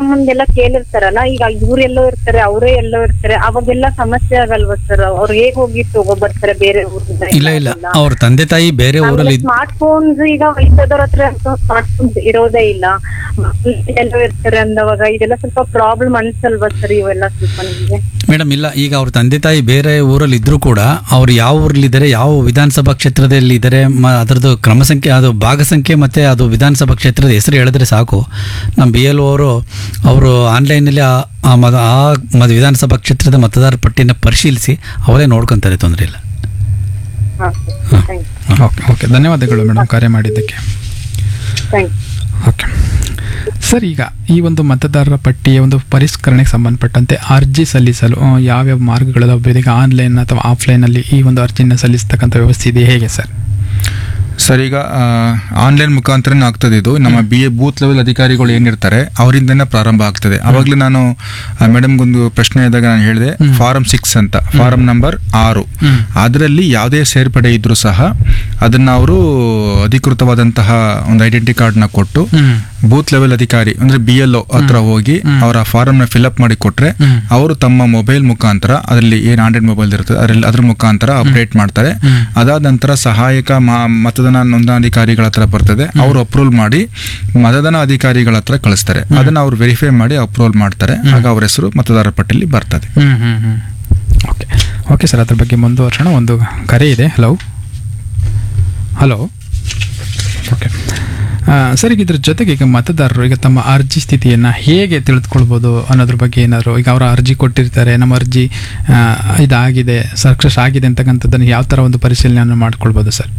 ಅಮ್ಮಂದೆಲ್ಲ ಕೇಳಿರ್ತಾರಲ್ಲ ಈಗ ಇವ್ರೆಲ್ಲೋ ಇರ್ತಾರೆ ಅವರೇ ಎಲ್ಲೋ ಇರ್ತಾರೆ ಅವಾಗೆಲ್ಲ ಸಮಸ್ಯೆ ಆಗಲ್ವಾ ಸರ್ ಅವ್ರು ಹೇಗ್ ಹೋಗಿ ತಗೊಬರ್ತಾರೆ ಬೇರೆ ಊರಿಂದ ಇಲ್ಲ ಇಲ್ಲ ಅವ್ರ ತಂದೆ ತಾಯಿ ಬೇರೆ ಊರಲ್ಲಿ ಇದ್- ಸ್ಮಾರ್ಟ್ ಫೋನ್ಸ್ ಈಗ ವಯಸ್ಸಾದವ್ರ ಹತ್ರ ಸ್ಮಾರ್ಟ್ ಫೋನ್ಸ್ ಇರೋದೇ ಇಲ್ಲ ಮಕ್ಳು ಎಲ್ಲೋ ಇರ್ತಾರೆ ಅಂದವಾಗ ಇದೆಲ್ಲ ಸ್ವಲ್ಪ ಪ್ರಾಬ್ಲಮ್ ಅನ್ಸಲ್ವಾ ಸರ್ ಇವೆಲ್ಲ ಸ್ವಲ್ಪ ನಿಮ್ಗೆ ಮೇಡಮ್ ಇಲ್ಲ ಈಗ ಅವ್ರ ತಂದೆ ತಾಯಿ ಬೇರೆ ಊರಲ್ಲಿ ಇದ್ರೂ ಕೂಡ ಅವ್ರು ಯಾವ ಊರಲ್ಲಿದ್ದಾರೆ ಯಾವ ವಿಧಾನಸಭಾ ಕ್ಷೇತ್ರದಲ್ಲಿ ಇದ್ದಾರೆ ಮ ಅದರದ್ದು ಕ್ರಮ ಸಂಖ್ಯೆ ಅದು ಭಾಗ ಸಂಖ್ಯೆ ಮತ್ತು ಅದು ವಿಧಾನಸಭಾ ಕ್ಷೇತ್ರದ ಹೆಸರು ಹೇಳಿದ್ರೆ ಸಾಕು ನಮ್ಮ ಬಿ ಎಲ್ ಅವರು ಅವರು ಆನ್ಲೈನಲ್ಲಿ ಆ ಆ ಮತ ಆ ಮತ ವಿಧಾನಸಭಾ ಕ್ಷೇತ್ರದ ಮತದಾರರ ಪಟ್ಟಿನ ಪರಿಶೀಲಿಸಿ ಅವರೇ ನೋಡ್ಕೊತಾರೆ ತೊಂದರೆ ಇಲ್ಲ ಹಾ ಥ್ಯಾಂಕ್ ಯು ಓಕೆ ಓಕೆ ಧನ್ಯವಾದಗಳು ಮೇಡಮ್ ಕರೆ ಮಾಡಿದ್ದಕ್ಕೆ ಥ್ಯಾಂಕ್ ಯು ಓಕೆ ಸರ್ ಈಗ ಈ ಒಂದು ಮತದಾರರ ಪಟ್ಟಿಯ ಒಂದು ಪರಿಷ್ಕರಣೆಗೆ ಸಂಬಂಧಪಟ್ಟಂತೆ ಅರ್ಜಿ ಸಲ್ಲಿಸಲು ಆ, ಯಾವ್ಯಾವ ಮಾರ್ಗಗಳು ಲಭ್ಯವಿದೆ ಈಗ ಆನ್ಲೈನ್ ಅಥವಾ ಆಫ್ಲೈನಲ್ಲಿ ಈ ಒಂದು ಅರ್ಜಿನ ಸಲ್ಲಿಸ್ತಕ್ಕಂಥ ವ್ಯವಸ್ಥೆ ಇದೆ ಹೇಗೆ ಸರ್ ಸರ್ ಈಗ ಆನ್ಲೈನ್ ಮುಖಾಂತರನೇ ಆಗ್ತದೆ ಇದು ನಮ್ಮ ಬಿ ಎ ಬೂತ್ ಲೆವೆಲ್ ಅಧಿಕಾರಿಗಳು ಏನಿರ್ತಾರೆ ಅವರಿಂದನೇ ಪ್ರಾರಂಭ ಆಗ್ತದೆ ಅವಾಗಲೇ ನಾನು ಮೇಡಮ್ಗೊಂದು ಪ್ರಶ್ನೆ ಇದ್ದಾಗ ನಾನು ಹೇಳಿದೆ ಫಾರಂ ಸಿಕ್ಸ್ ಅಂತ ಫಾರಂ ನಂಬರ್ ಆರು ಹ್ಮ್. ಅದರಲ್ಲಿ ಯಾವುದೇ ಸೇರ್ಪಡೆ ಇದ್ರೂ ಸಹ ಅದನ್ನ ಅವರು ಅಧಿಕೃತವಾದಂತಹ ಒಂದು ಐಡೆಂಟಿ ಕಾರ್ಡ್ನ ಕೊಟ್ಟು ಬೂತ್ ಲೆವೆಲ್ ಅಧಿಕಾರಿ ಅಂದ್ರೆ ಬಿ ಎಲ್ ಹತ್ರ ಹೋಗಿ ಅವರ ಫಾರಂ ನ ಫಿಲ್ಅಪ್ ಮಾಡಿ ಕೊಟ್ರೆ ಹ್ಮ್. ಅವರು ತಮ್ಮ ಮೊಬೈಲ್ ಮುಖಾಂತರ ಅದರಲ್ಲಿ ಏನ್ ಆಂಡ್ರಾಯ್ಡ್ ಮೊಬೈಲ್ ಇರ್ತದೆ ಅದರಲ್ಲಿ ಅದ್ರ ಮುಖಾಂತರ ಅಪ್ಡೇಟ್ ಮಾಡ್ತಾರೆ ಹ್ಮ್. ಅದಾದ ನಂತರ ಸಹಾಯಕ ಮಾ- ಮತದಾನ ನೋಂದಣಾಧಿಕಾರಿಗಳ ಹತ್ರ ಬರ್ತದೆ ಅವರು ಅಪ್ರೂವಲ್ ಮಾಡಿ ಮತದಾನ ಅಧಿಕಾರಿಗಳ ಹತ್ರ ಕಳಿಸ್ತಾರೆ ಅದನ್ನ ಅವ್ರು ವೆರಿಫೈ ಮಾಡಿ ಅಪ್ರೂವಲ್ ಮಾಡ್ತಾರೆ ಆಗ ಅವ್ರ ಹೆಸರು ಮತದಾರರ ಪಟ್ಟಿಯಲ್ಲಿ ಬರ್ತದೆ ಹ್ಮ್ ಹ್ಮ್ ಹ್ಮ್ ಓಕೆ ಓಕೆ ಸರ್ ಅದ್ರ ಬಗ್ಗೆ ಮುಂದುವರ್ಸೋಣ ಒಂದು ಕರೆ ಇದೆ ಹಲೋ ಹಲೋ ಓಕೆ ಸರ್ ಈಗ ಇದ್ರ ಜೊತೆಗೆ ಈಗ ಮತದಾರರು ಈಗ ತಮ್ಮ ಅರ್ಜಿ ಸ್ಥಿತಿಯನ್ನು ಹೇಗೆ ತಿಳಿದುಕೊಳ್ಬೋದು ಅನ್ನೋದ್ರ ಬಗ್ಗೆ ಏನಾದರೂ ಈಗ ಅವರ ಅರ್ಜಿ ಕೊಟ್ಟಿರ್ತಾರೆ ನಮ್ಮ ಅರ್ಜಿ ಆ, ಇದಾಗಿದೆ ಸಕ್ಸಸ್ ಆಗಿದೆ ಅಂತಕ್ಕಂಥದ್ದನ್ನು ಯಾವ ಥರ ಒಂದು ಪರಿಶೀಲನೆಯನ್ನು ಮಾಡ್ಕೊಳ್ಬೋದು ಸರ್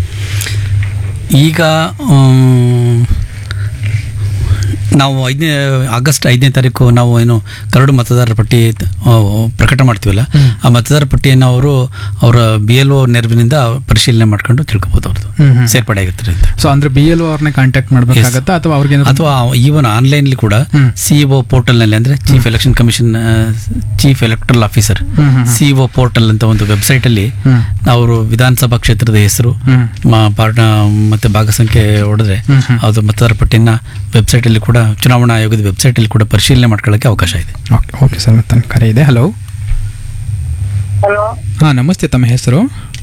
ಈಗ ಆಮ್, ನಾವು ಐದನೇ ಆಗಸ್ಟ್ ಐದನೇ ತಾರೀಕು ನಾವು ಏನು ಕರಡು ಮತದಾರರ ಪಟ್ಟಿ ಆ, ಪ್ರಕಟ ಮಾಡ್ತೀವಲ್ಲ ಆ ಮತದಾರರ ಪಟ್ಟಿಯನ್ನು ಅವರು ಅವರ ಬಿ ಎಲ್ ಒ ನೆರವಿನಿಂದ ಪರಿಶೀಲನೆ ಮಾಡ್ಕೊಂಡು ತಿಳ್ಕೊಬೋದು ಅವ್ರದ್ದು ಹ್ಮ್, ಹ್ಮ್. ಸೇರ್ಪಡೆ ಆಗಿರ್ತಾರೆ ಅಂತ ಸೊ ಅಂದ್ರೆ ಬಿ ಎಲ್ ಅವ್ರನ್ನೇ ಕಾಂಟ್ಯಾಕ್ಟ್ ಮಾಡಬೇಕಾಗತ್ತಾ ಅಥವಾ ಅವ್ರಿಗೆ ಅಥವಾ ಈವನ್ ಆನ್ಲೈನ್ಲಿ ಕೂಡ ಹ್ಮ್. ಸಿಇಒ ಪೋರ್ಟಲ್ನಲ್ಲಿ ಅಂದರೆ chief election commission chief electoral officer ಹ್ಮ್, ಹ್ಮ್, ಹ್ಮ್. ಸಿಇಒ ಪೋರ್ಟಲ್ ಅಂತ ಒಂದು ವೆಬ್ಸೈಟಲ್ಲಿ ಹ್ಮ್. ಅವರು ವಿಧಾನಸಭಾ ಕ್ಷೇತ್ರದ ಹೆಸರು ಹ್ಮ್. ಮ- ಪಾರ್ಟ ಮತ್ತೆ ಭಾಗ ಸಂಖ್ಯೆ ಹೊಡೆದ್ರೆ ಹ್ಮ್, ಹ್ಮ್. ಅದು ಮತದಾರ ಪಟ್ಟಿನ ವೆಬ್ಸೈಟಲ್ಲಿ ಕೂಡ ಚುನಾವಣಾ ಆಯೋಗದ ವೆಬ್ಸೈಟಲ್ಲಿ ಕೂಡ ಪರಿಶೀಲನೆ ಮಾಡ್ಕೊಳ್ಳೋಕ್ಕೆ ಅವಕಾಶ ಇದೆ ಓಕೆ ಓಕೆ ಸರ್ ಮತ್ತೆ ಕರೆ ಇದೆ ಹಲೋ ಹಲೋ ಹಾಂ ನಮಸ್ತೆ ತಮ್ಮ ಹೆಸರು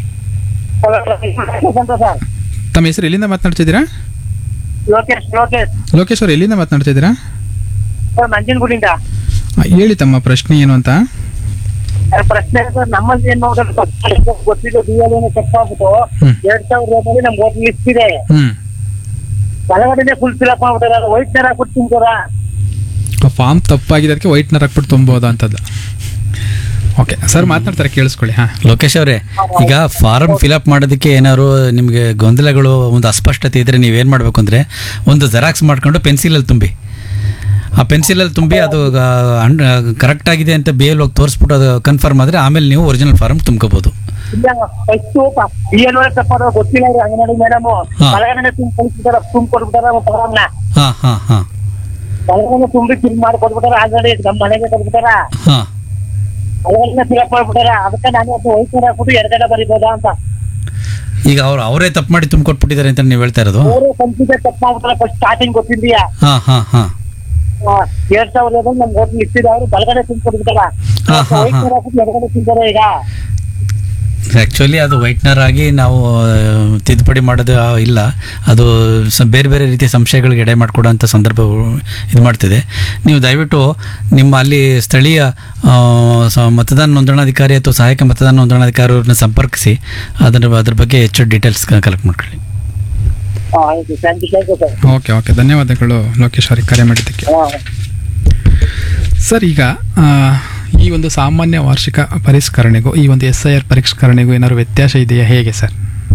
ಸರ್ ತಮ್ಮ ಹೆಸರು ಎಲ್ಲಿಂದ ಮಾತನಾಡ್ತಿದ್ದೀರಾ ಲೋಕೇಶ್ ಲೋಕೇಶ್ ಲೋಕೇಶ್ ಅವ್ರು ಎಲ್ಲಿಂದ ಮಾತನಾಡ್ತಿದ್ದೀರಾ ಸರ್ ನಂಜನಗೂಡಿಂದ ಆ, ಹೇಳಿ ತಮ್ಮ ಪ್ರಶ್ನೆ ಏನು ಅಂತ ಸರ್, ಪ್ರಶ್ನೆ ಸರ್ ನಮ್ಮಲ್ಲಿ ಏನ್ ಮಾಡೋದು ಗೊತ್ತಿದ್ದು ಡಿ ಎಲ್ ಚೆಕ್ ಆಗ್ಬಿಟ್ಟು ಹ್ಮ್. ಎರಡ್ ಸಾವಿರದ ಏಳರಲ್ಲಿ ನಮ್ಗೆ ಓಟ್ ಲಿಸ್ಟ್ ಇದೆ ಹ್ಮ್ ಒಳಗಡೆ ಫುಲ್ ಫಿಲ್ ಅಪ್ ಮಾಡ್ಬಿಟ್ಟಾರ ವೈಟ್ ನೇರ ಹಾಕ್ಬಿಟ್ಟು ತಿಂತಾರ ಫಾರ್ಮ್ ತಪ್ಪಾಗಿದೆ ಅದಕ್ಕೆ ವೈಟ್ನರ್ ಹಾಕ್ಬಿಟ್ಟು ತುಂಬೋದು ಅಂತದ್ದು ಓಕೆ ಸರ್ ಮಾತನಾಡ್ತಾರೆ ಕೇಳಿಸ್ಕೊಳ್ಳಿ ಹಾಂ ಲೋಕೇಶ್ ಅವರೇ ಈಗ ಫಾರಂ ಫಿಲಪ್ ಮಾಡೋದಕ್ಕೆ ಏನಾದ್ರು ನಿಮಗೆ ಗೊಂದಲಗಳು ಒಂದು ಅಸ್ಪಷ್ಟತೆ ಇದ್ರೆ ನೀವೇನು ಮಾಡಬೇಕು ಅಂದರೆ ಒಂದು ಜೆರಾಕ್ಸ್ ಮಾಡ್ಕೊಂಡು ಪೆನ್ಸಿಲಲ್ಲಿ ತುಂಬಿ ಆ ಪೆನ್ಸಿಲಲ್ಲಿ ತುಂಬಿ ಅದು ಕರೆಕ್ಟ್ ಆಗಿದೆ ಅಂತ ಬಿ ಎಲ್ ಹೋಗಿ ತೋರಿಸ್ಬಿಟ್ಟು ಅದು ಕನ್ಫರ್ಮ್ ಆದರೆ ಆಮೇಲೆ ನೀವು ಒರಿಜಿನಲ್ ಫಾರಮ್ ತುಂಬ್ಕೋಬೋದು ಇಲ್ಲ ಫಸ್ಟ್ ಡಿ ಎಲ್ ಒಳಗೆ ತಪ್ಪಾದ ಗೊತ್ತಿಲ್ಲ ಅವ್ರು ಅಂಗನವಾಡಿ ಮೇಡಮ್ ಹಾ. ಒಳಗಡೆ ತುಂಬ ಕಳಿಸ್ಬಿಟ್ಟಾರ ತುಂಬ ಕೊಟ್ಬಿಟ್ಟಾರ ಫಾರಮ್ನ ಹಾಂ ಹಾಂ ಹಾಂ ಒಳಗಡೆ ತುಂಬಿ ಫಿಲ್ ಮಾಡಿ ಕೊಟ್ಬಿಟ್ಟಾರ ಆಲ್ರೆಡಿ ನಮ್ಮ ಮನೆಗೆ ಕೊಟ್ಬಿಟ್ಟಾರ ಹಾಂ ಒಳಗಡೆ ಫಿಲ್ ಅಪ್ ಮಾಡ್ಬಿಟ್ಟಾರ ಅದಕ್ಕೆ ನಾನು ಅದು ವೈಟ್ ನೇರ ಹಾಕ್ಬಿಟ್ಟು ಎಡಗಡೆ ಬರಿಬೋದಾ ಅಂತ ಈಗ ಅವ್ರು ಅವರೇ ತಪ್ಪು ಮಾಡಿ ತುಂಬಿಕೊಟ್ಬಿಟ್ಟಿದ್ದಾರೆ ಅಂತ ನೀವು ಹೇಳ್ತಾ ಇರೋದು ಅವರು ಕಂಪ್ಯೂಟರ್ ತಪ್ಪು ಮಾಡ್ಬಿಟ್ಟಾರ ಫಸ್ಟ್ ಸ್ಟಾರ್ಟಿಂಗ್ ಗೊತ್ತಿದ್ಯಾ ಹಾಂ ಹಾಂ ಹಾಂ ಎರಡ್ ಸಾವಿರದ ಏಳರಲ್ಲಿ ನಮ್ಗೆ ಓಟ್ ಲಿಸ್ಟ್ ಇದೆ ಅವರು ಬಲಗಡೆ ತುಂಬ ಕೊಟ್ಬಿಟ್ಟಾರ ಹಾ, ಹಾ, ವೈಟ್ ಹಾ. ನೇರ ಹಾಕ್ಬಿಟ್ಟು ಎಡಗಡೆ ತಿಂತಾರೆ ಈಗ ಆ್ಯಕ್ಚುಲಿ ಅದು ವೈಟ್ನರ್ ಆಗಿ ನಾವು ಆ, ತಿದ್ದುಪಡಿ ಮಾಡೋದು ಆ, ಇಲ್ಲ ಅದು ಸ ಬೇರೆ ಬೇರೆ ರೀತಿಯ ಸಂಶಯಗಳಿಗೆ ಎಡೆ ಮಾಡಿಕೊಡೋಂಥ ಸಂದರ್ಭ ಇದು ಮಾಡ್ತಿದೆ ನೀವು ದಯವಿಟ್ಟು ನಿಮ್ಮ ಅಲ್ಲಿ ಸ್ಥಳೀಯ ಆ, ಸ- ಮತದಾನ ನೋಂದಣಾಧಿಕಾರಿ ಅಥವಾ ಸಹಾಯಕ ಮತದಾನ ನೋಂದಣಾಧಿಕಾರಿ ಅವ್ರನ್ನ ಸಂಪರ್ಕಿಸಿ ಅದರ ಅದ್ರ ಬಗ್ಗೆ ಹೆಚ್ಚು ಡೀಟೇಲ್ಸ್ ಕಲೆಕ್ಟ್ ಮಾಡ್ಕೊಳ್ಳಿ ಹಾ ಆಯ್ತು thank you thank you sir okay okay ಧನ್ಯವಾದಗಳು ಲೋಕೇಶ್ ಅವರಿಗೆ ಕರೆ ಮಾಡಿದ್ದಕ್ಕೆ ಹಾ ಸರ್ ಈಗ ಆ, ಈ ಒಂದು ಸಾಮಾನ್ಯ ವಾರ್ಷಿಕ ಪರಿಷ್ಕರಣೆಗೂ ಈ ಒಂದು ಎಸ್ ಐ ಆರ್ ಪರಿಷ್ಕರಣೆಗೂ ಏನಾದ್ರು ವ್ಯತ್ಯಾಸ ಇದೆಯಾ ಹೇಗೆ ಸರ್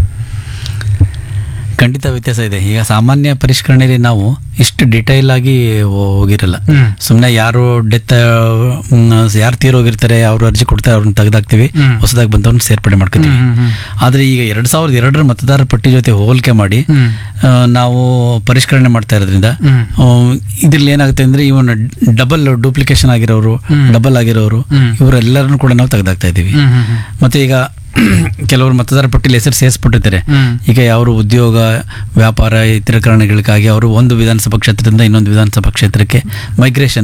ಖಂಡಿತ ವ್ಯತ್ಯಾಸ ಇದೆ ಈಗ ಸಾಮಾನ್ಯ ಪರಿಷ್ಕರಣೆಯಲ್ಲಿ ನಾವು ಇಷ್ಟು ಡಿಟೈಲ್ ಆಗಿ ಹೋ- ಹೋಗಿರಲ್ಲ ಹ್ಮ್. ಸುಮ್ಮನೆ ಯಾರು ಡೆತ್ ಯಾರು ತೀರೋಗಿರ್ತಾರೆ ಅವ್ರು ಅರ್ಜಿ ಕೊಡ್ತಾರೆ ಅವ್ರನ್ನ ತೆಗೆದಾಕ್ತಿವಿ ಹ್ಮ್. ಹೊಸದಾಗಿ ಬಂದವ್ರನ್ನ ಸೇರ್ಪಡೆ ಮಾಡ್ಕೊತೀವಿ ಹ್ಮ್, ಹ್ಮ್, ಆದರೆ ಈಗ ಎರಡ್ ಸಾವಿರದ ಎರಡರ ಮತದಾರರ ಪಟ್ಟಿ ಜೊತೆ ಹೋಲಿಕೆ ಮಾಡಿ ಹ್ಮ್. ಆ, ನಾವು ಪರಿಷ್ಕರಣೆ ಮಾಡ್ತಾ ಇರೋದ್ರಿಂದ ಹ್ಮ್. ಇದ್ರಲ್ಲಿ ಏನಾಗುತ್ತೆ ಅಂದ್ರೆ ಇವನ್ ಡಬಲ್ ಡೂಪ್ಲಿಕೇಶನ್ ಆಗಿರೋರು ಹ್ಮ್. ಡಬಲ್ ಆಗಿರೋರು ಹ್ಮ್. ಇವರೆಲ್ಲರನ್ನು ಕೂಡ ನಾವು ತೆಗೆದಾಕ್ತಾ ಇದ್ದೀವಿ ಹ್ಮ್, ಹ್ಮ್, ಹ್ಮ್. ಮತ್ತೆ ಈಗ ಕೆಲವರು ಮತದಾರ ಪಟ್ಟಿಲಿ ಹೆಸರು ಸೇರಿಸ್ಬಿಟ್ಟಿರ್ತಾರೆ ಹ್ಮ್. ಈಗ ಅವರು ಉದ್ಯೋಗ ವ್ಯಾಪಾರ ಇತರ ಕಾರಣಗಳಿಗಾಗಿ ಅವರು ಒಂದು ವಿಧಾನಸಭಾ ಕ್ಷೇತ್ರದಿಂದ ಇನ್ನೊಂದು ವಿಧಾನಸಭಾ ಕ್ಷೇತ್ರಕ್ಕೆ ಮೈಗ್ರೇಷನ್